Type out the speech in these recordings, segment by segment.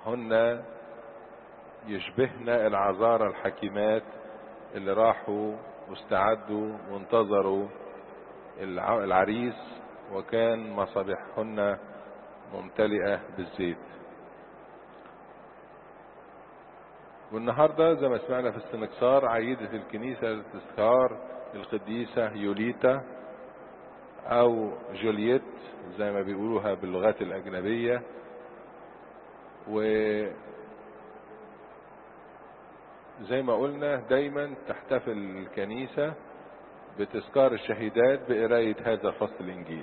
هن يشبهن العذارى الحكيمات اللي راحوا واستعدوا وانتظروا الع- العريس وكان مصابيحهن ممتلئة بالزيت والنهاردة زي ما سمعنا في السنكسار عيدة الكنيسة لتذكار القديسة يوليتا أو جولييت زي ما بيقولوها باللغات الأجنبية و زي ما قلنا دايما تحتفل الكنيسة بتذكار الشهيدات بقراية هذا فصل الإنجيل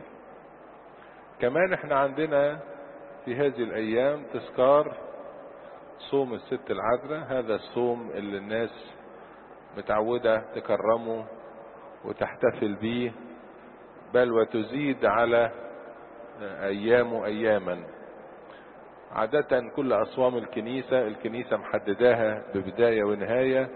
كمان احنا عندنا في هذه الأيام تذكار صوم الست العذراء هذا الصوم اللي الناس متعودة تكرمه وتحتفل به بل وتزيد على أيامه أياما عادة كل أصوام الكنيسة الكنيسة محدداها ببداية ونهاية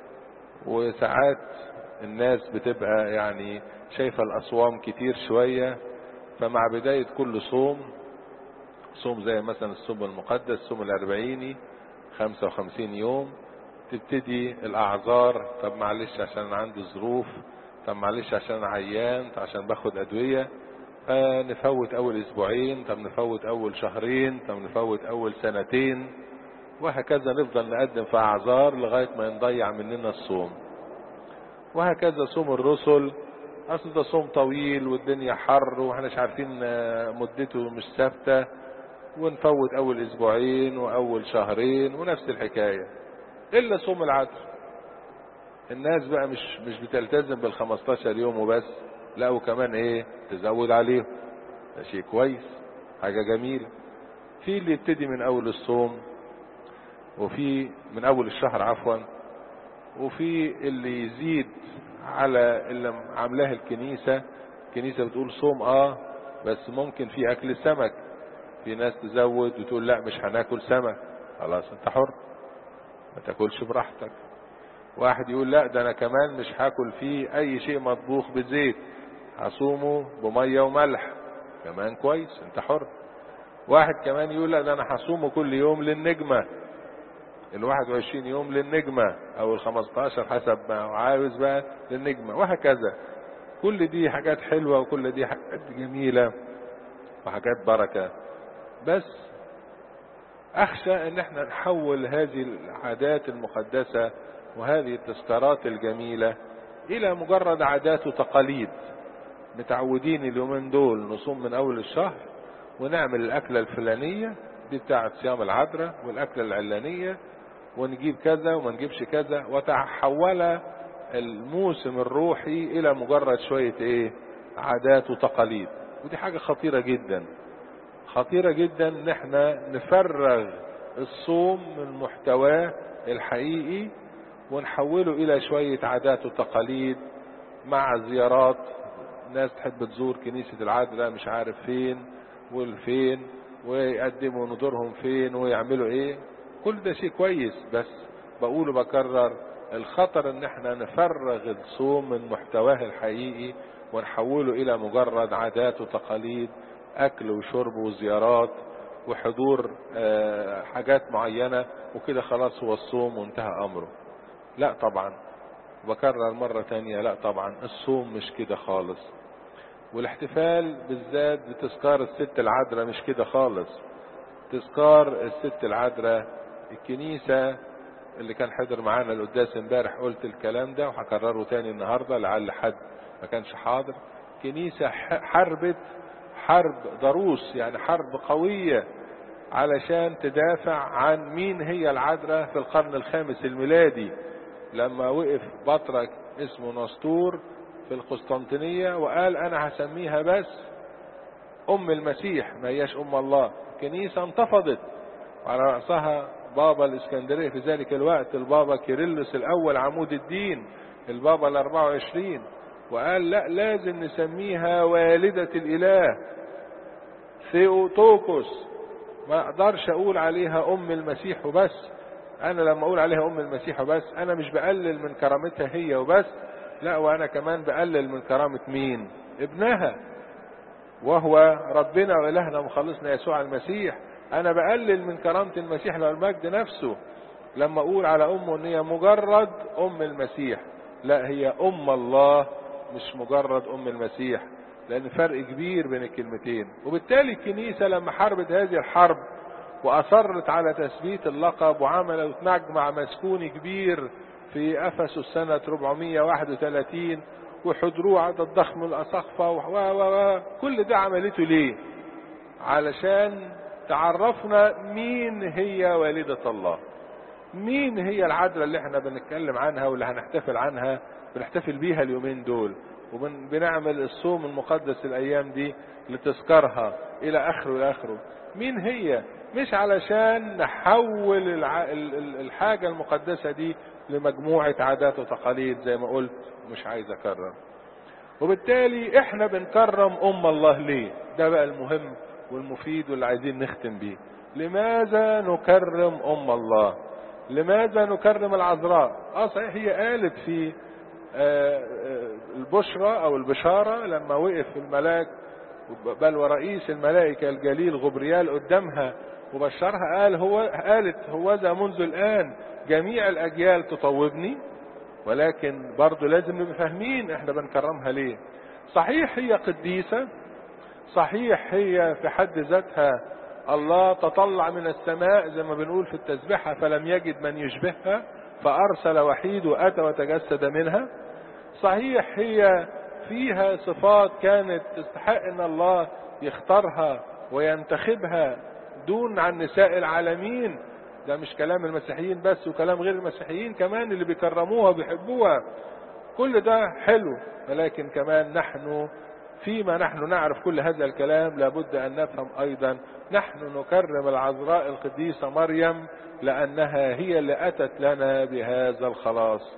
وساعات الناس بتبقى يعني شايفة الأصوام كتير شوية فمع بداية كل صوم صوم زي مثلا الصوم المقدس صوم الأربعيني خمسة وخمسين يوم تبتدي الأعذار طب معلش عشان أنا عندي ظروف طب معلش عشان أنا عيان طب عشان باخد أدوية فنفوت أول أسبوعين طب نفوت أول شهرين طب نفوت أول سنتين وهكذا نفضل نقدم في أعذار لغاية ما نضيع مننا الصوم وهكذا صوم الرسل أصل ده صوم طويل والدنيا حر واحنا مش عارفين آه، مدته مش ثابتة ونفوت أول أسبوعين وأول شهرين ونفس الحكاية إلا صوم العدل الناس بقى مش مش بتلتزم بال 15 يوم وبس لا وكمان ايه تزود عليهم ده شيء كويس حاجة جميلة في اللي يبتدي من اول الصوم وفي من اول الشهر عفوا وفي اللي يزيد على اللي عاملاه الكنيسة الكنيسة بتقول صوم اه بس ممكن في اكل سمك في ناس تزود وتقول لا مش هناكل سمك خلاص انت حر ما تاكلش براحتك واحد يقول لا ده انا كمان مش هاكل فيه اي شيء مطبوخ بزيت هصومه بميه وملح كمان كويس انت حر واحد كمان يقول لا ده انا هصومه كل يوم للنجمه ال 21 يوم للنجمه او ال 15 حسب ما هو عاوز بقى للنجمه وهكذا كل دي حاجات حلوه وكل دي حاجات جميله وحاجات بركه بس اخشى ان احنا نحول هذه العادات المقدسه وهذه التذكارات الجميله الى مجرد عادات وتقاليد متعودين اليومين دول نصوم من اول الشهر ونعمل الاكله الفلانيه دي بتاعه صيام العذراء والاكله العلانيه ونجيب كذا وما نجيبش كذا وتحول الموسم الروحي الى مجرد شويه ايه عادات وتقاليد ودي حاجه خطيره جدا خطيره جدا ان احنا نفرغ الصوم من محتواه الحقيقي ونحوله الى شويه عادات وتقاليد مع زيارات ناس تحب تزور كنيسة العذراء مش عارف فين والفين ويقدموا نذورهم فين ويعملوا ايه كل ده شيء كويس بس بقول وبكرر الخطر ان احنا نفرغ الصوم من محتواه الحقيقي ونحوله الى مجرد عادات وتقاليد اكل وشرب وزيارات وحضور آه، حاجات معينة وكده خلاص هو الصوم وانتهى امره لا طبعا بكرر مرة تانية لا طبعا الصوم مش كده خالص والاحتفال بالذات بتذكار الست العذراء مش كده خالص تذكار الست العذراء الكنيسة اللي كان حضر معانا القداس امبارح قلت الكلام ده وهكرره تاني النهاردة لعل حد ما كانش حاضر كنيسة ح- حربت حرب ضروس يعني حرب قوية علشان تدافع عن مين هي العذراء في القرن الخامس الميلادي لما وقف بطرك اسمه نسطور في القسطنطينية وقال انا هسميها بس ام المسيح ما هياش ام الله كنيسة انتفضت وعلى رأسها بابا الاسكندرية في ذلك الوقت البابا كيرلس الاول عمود الدين البابا ال 24 وقال لا لازم نسميها والدة الاله ثيوتوكوس ما اقدرش اقول عليها ام المسيح وبس انا لما اقول عليها ام المسيح وبس انا مش بقلل من كرامتها هي وبس لا وانا كمان بقلل من كرامة مين ابنها وهو ربنا والهنا ومخلصنا يسوع المسيح انا بقلل من كرامة المسيح له المجد نفسه لما اقول على امه ان هي مجرد ام المسيح لا هي ام الله مش مجرد ام المسيح لان فرق كبير بين الكلمتين وبالتالي الكنيسة لما حاربت هذه الحرب واصرت على تثبيت اللقب وعملت مجمع مسكوني كبير في افسس سنة 431 وحضروه عدد ضخم من الاساقفة و و كل ده عملته ليه علشان تعرفنا مين هي والدة الله مين هي العذراء اللي احنا بنتكلم عنها واللي هنحتفل عنها بنحتفل بيها اليومين دول وبنعمل الصوم المقدس الايام دي لتذكرها الى اخره الى اخره مين هي مش علشان نحول الع... الحاجة المقدسة دي لمجموعة عادات وتقاليد زي ما قلت مش عايز اكرر وبالتالي احنا بنكرم ام الله ليه ده بقى المهم والمفيد واللي عايزين نختم بيه لماذا نكرم ام الله لماذا نكرم العذراء اه صحيح هي قالت في البشرى او البشارة لما وقف الملاك بل ورئيس الملائكة الجليل غبريال قدامها وبشرها قال هو قالت هوذا منذ الآن جميع الأجيال تطوبني ولكن برضه لازم نبقى فاهمين احنا بنكرمها ليه صحيح هي قديسة صحيح هي في حد ذاتها الله تطلع من السماء زي ما بنقول في التسبيحة فلم يجد من يشبهها فأرسل وحيد وأتى وتجسد منها صحيح هي فيها صفات كانت تستحق ان الله يختارها وينتخبها دون عن نساء العالمين ده مش كلام المسيحيين بس وكلام غير المسيحيين كمان اللي بيكرموها وبيحبوها كل ده حلو ولكن كمان نحن فيما نحن نعرف كل هذا الكلام لابد ان نفهم ايضا نحن نكرم العذراء القديسة مريم لانها هي اللي اتت لنا بهذا الخلاص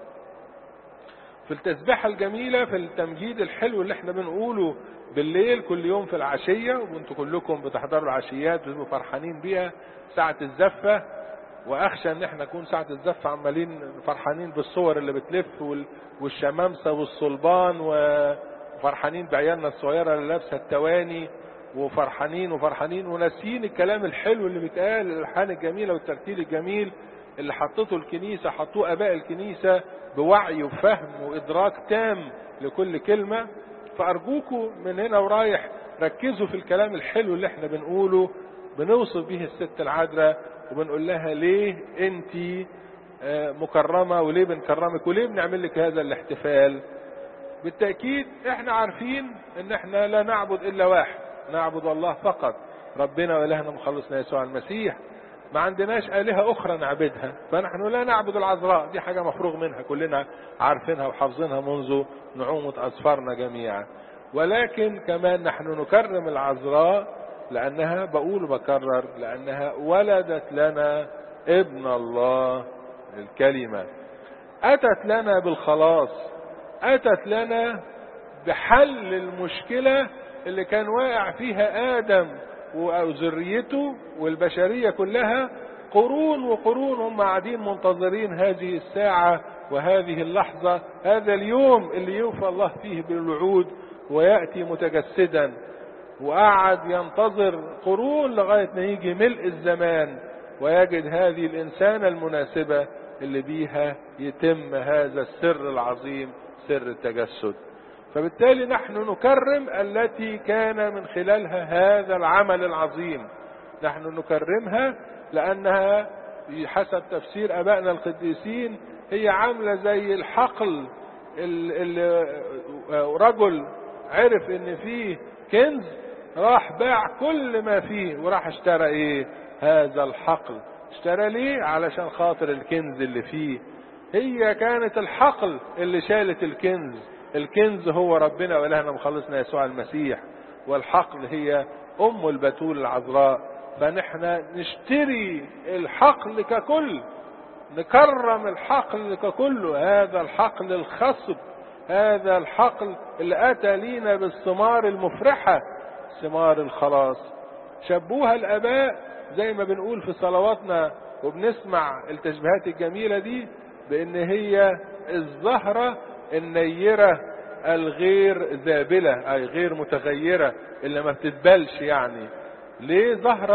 في التسبيحة الجميلة في التمجيد الحلو اللي احنا بنقوله بالليل كل يوم في العشية وانتوا كلكم بتحضروا العشيات وتبقوا فرحانين بيها ساعة الزفة واخشى ان احنا نكون ساعة الزفة عمالين فرحانين بالصور اللي بتلف والشمامسة والصلبان وفرحانين بعيالنا الصغيرة اللي لابسة التواني وفرحانين وفرحانين وناسيين الكلام الحلو اللي بيتقال الالحان الجميلة والترتيل الجميل اللي حطته الكنيسة حطوه اباء الكنيسة بوعي وفهم وادراك تام لكل كلمة فارجوكم من هنا ورايح ركزوا في الكلام الحلو اللي احنا بنقوله بنوصف به الست العذراء وبنقول لها ليه انت مكرمة وليه بنكرمك وليه بنعمل لك هذا الاحتفال بالتأكيد احنا عارفين ان احنا لا نعبد الا واحد نعبد الله فقط ربنا والهنا مخلصنا يسوع المسيح ما عندناش آلهة أخرى نعبدها فنحن لا نعبد العذراء دي حاجة مفروغ منها كلنا عارفينها وحافظينها منذ نعومة أسفارنا جميعا ولكن كمان نحن نكرم العذراء لأنها بقول وبكرر لأنها ولدت لنا ابن الله الكلمة أتت لنا بالخلاص أتت لنا بحل المشكلة اللي كان واقع فيها آدم وذريته والبشرية كلها قرون وقرون هم قاعدين منتظرين هذه الساعة وهذه اللحظة هذا اليوم اللي يوفى الله فيه بالوعود ويأتي متجسدا وقعد ينتظر قرون لغاية ما يجي ملء الزمان ويجد هذه الإنسانة المناسبة اللي بيها يتم هذا السر العظيم سر التجسد فبالتالي نحن نكرم التي كان من خلالها هذا العمل العظيم نحن نكرمها لأنها حسب تفسير أبائنا القديسين هي عاملة زي الحقل اللي رجل عرف ان فيه كنز راح باع كل ما فيه وراح اشترى ايه هذا الحقل اشترى ليه علشان خاطر الكنز اللي فيه هي كانت الحقل اللي شالت الكنز الكنز هو ربنا وإلهنا مخلصنا يسوع المسيح والحقل هي أم البتول العذراء فنحن نشتري الحقل ككل نكرم الحقل ككله هذا الحقل الخصب هذا الحقل اللي أتى لينا بالثمار المفرحة ثمار الخلاص شبوها الآباء زي ما بنقول في صلواتنا وبنسمع التشبيهات الجميلة دي بأن هي الزهرة النيرة الغير ذابلة أي غير متغيرة اللي ما بتتبلش يعني ليه زهرة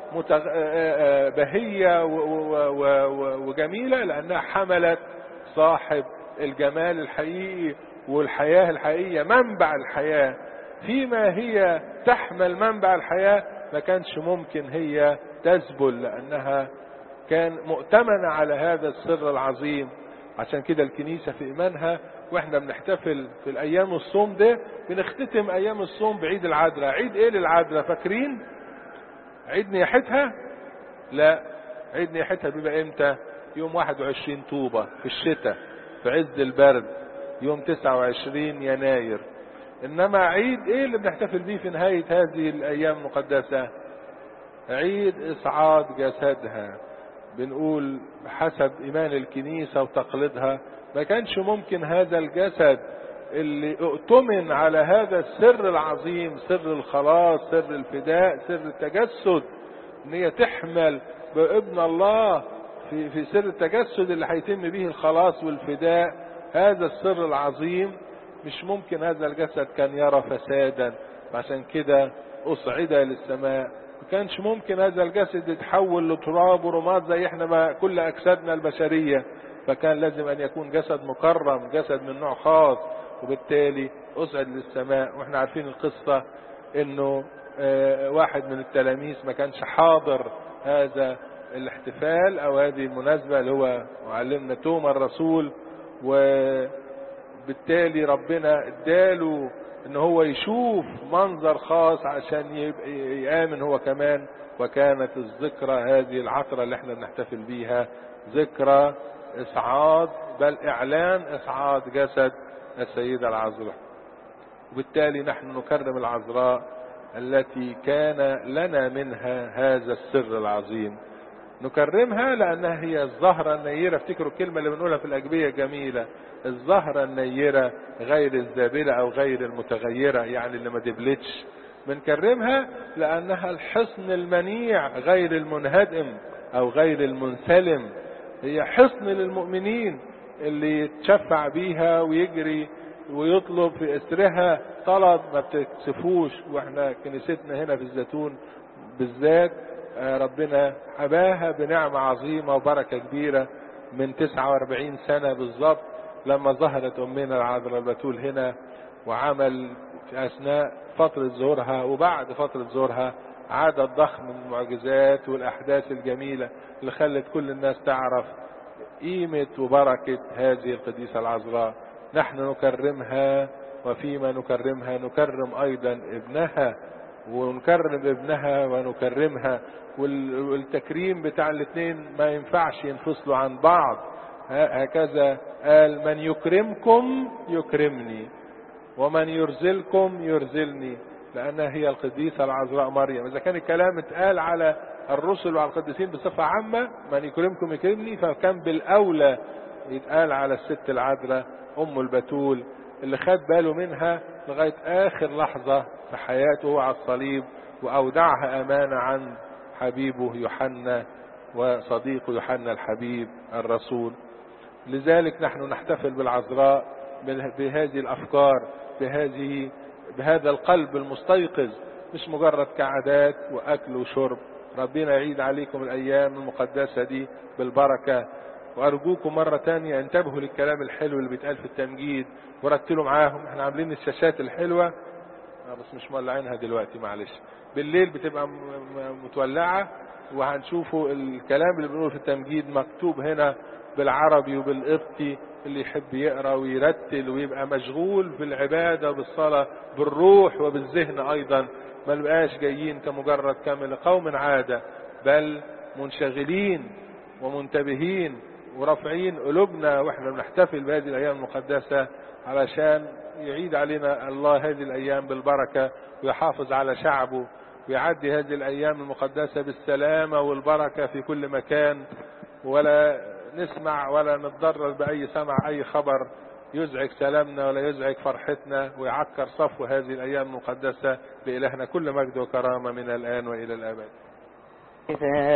متغ... بهية و... و... و... وجميلة لأنها حملت صاحب الجمال الحقيقي والحياة الحقيقية منبع الحياة فيما هي تحمل منبع الحياة ما كانش ممكن هي تذبل لأنها كان مؤتمنة على هذا السر العظيم عشان كده الكنيسة في إيمانها واحنا بنحتفل في الأيام الصوم ده بنختتم أيام الصوم بعيد العذراء عيد إيه للعذراء فاكرين عيد نياحتها لا عيد نياحتها بيبقى إمتى يوم 21 طوبة في الشتاء في عز البرد يوم 29 يناير انما عيد ايه اللي بنحتفل بيه في نهاية هذه الايام المقدسة عيد اصعاد جسدها بنقول حسب ايمان الكنيسة وتقليدها ما كانش ممكن هذا الجسد اللي اؤتمن على هذا السر العظيم سر الخلاص سر الفداء سر التجسد ان هي تحمل بابن الله في في سر التجسد اللي هيتم به الخلاص والفداء هذا السر العظيم مش ممكن هذا الجسد كان يرى فسادا عشان كده أصعد للسماء ما كانش ممكن هذا الجسد يتحول لتراب ورماد زي احنا ما كل أجسادنا البشرية فكان لازم أن يكون جسد مكرم جسد من نوع خاص وبالتالي أصعد للسماء واحنا عارفين القصة انه اه واحد من التلاميذ ما كانش حاضر هذا الاحتفال او هذه المناسبة اللي هو معلمنا توما الرسول وبالتالي ربنا اداله ان هو يشوف منظر خاص عشان يبقى يآمن هو كمان وكانت الذكرى هذه العطرة اللي احنا بنحتفل بيها ذكرى اصعاد بل اعلان اصعاد جسد السيدة العذراء وبالتالي نحن نكرم العذراء التي كان لنا منها هذا السر العظيم نكرمها لأنها هي الزهرة النيرة افتكروا الكلمة اللي بنقولها في الأجبية جميلة الزهرة النيرة غير الزابلة أو غير المتغيرة يعني اللي ما دبلتش بنكرمها لأنها الحصن المنيع غير المنهدم أو غير المنسلم هي حصن للمؤمنين اللي يتشفع بيها ويجري ويطلب في اسرها طلب ما بتكسفوش واحنا كنيستنا هنا في الزيتون بالذات ربنا حباها بنعمة عظيمة وبركة كبيرة من 49 سنة بالظبط لما ظهرت أمنا العذراء البتول هنا وعمل في أثناء فترة ظهورها وبعد فترة ظهورها عدد ضخم من المعجزات والأحداث الجميلة اللي خلت كل الناس تعرف قيمة وبركة هذه القديسة العذراء نحن نكرمها وفيما نكرمها نكرم أيضا ابنها ونكرم ابنها ونكرمها والتكريم بتاع الاثنين ما ينفعش ينفصلوا عن بعض هكذا قال من يكرمكم يكرمني ومن يرزلكم يرزلني لأنها هي القديسة العذراء مريم إذا كان الكلام اتقال على الرسل وعلى القديسين بصفة عامة من يكرمكم يكرمني فكان بالأولى يتقال على الست العذراء أم البتول اللي خد باله منها لغاية آخر لحظة في حياته على الصليب وأودعها أمانة عن حبيبه يوحنا وصديقه يوحنا الحبيب الرسول لذلك نحن نحتفل بالعذراء بهذه الأفكار بهذه بهذا القلب المستيقظ مش مجرد كعادات وأكل وشرب ربنا يعيد عليكم الأيام المقدسة دي بالبركة وأرجوكم مرة تانية انتبهوا للكلام الحلو اللي بيتقال في التمجيد ورتلوا معاهم احنا عاملين الشاشات الحلوة بس مش مولعينها دلوقتي معلش بالليل بتبقى متولعة وهنشوفوا الكلام اللي بنقوله في التمجيد مكتوب هنا بالعربي وبالقبطي اللي يحب يقرا ويرتل ويبقى مشغول بالعبادة بالصلاة بالروح وبالذهن أيضا ما نبقاش جايين كمجرد كامل قوم عادة بل منشغلين ومنتبهين ورافعين قلوبنا واحنا بنحتفل بهذه الايام المقدسه علشان يعيد علينا الله هذه الايام بالبركه ويحافظ على شعبه ويعدي هذه الايام المقدسه بالسلامه والبركه في كل مكان ولا نسمع ولا نتضرر باي سمع اي خبر يزعج سلامنا ولا يزعج فرحتنا ويعكر صفو هذه الايام المقدسه لالهنا كل مجد وكرامه من الان والى الابد